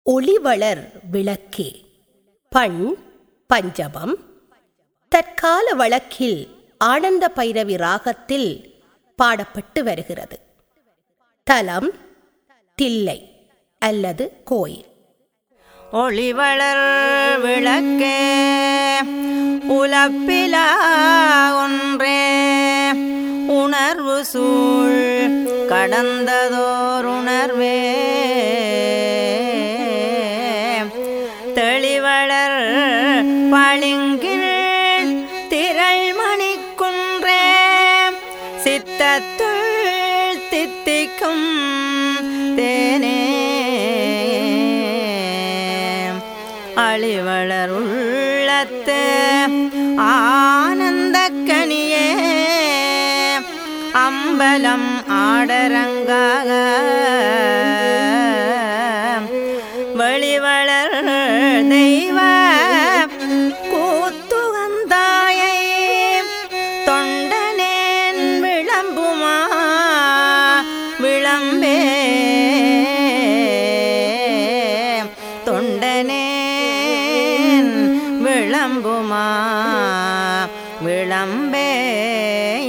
ஒளிவளர் விளக்கே பண் பஞ்சமம் தற்கால வழக்கில் ஆனந்த பைரவி ராகத்தில் பாடப்பட்டு வருகிறது தலம் தில்லை அல்லது கோயில் ஒளிவளர் விளக்கே உலப்பிலா ஒன்றே உணர்வு சூழ் கடந்ததோர் உணர்வே தெளிவளர் பளிங்கில் திரள்மணி குன்றே சித்தத்துள் தித்திக்கும் தேனே அழிவளர் உள்ளத்து ஆனந்த கனியே அம்பலம் ஆடரங்காக வெளிவளர் தெய்வ கூத்துகந்தாயை தொண்டனேன் விளம்புமா விளம்பே தொண்டனேன் விளம்புமா விளம்பே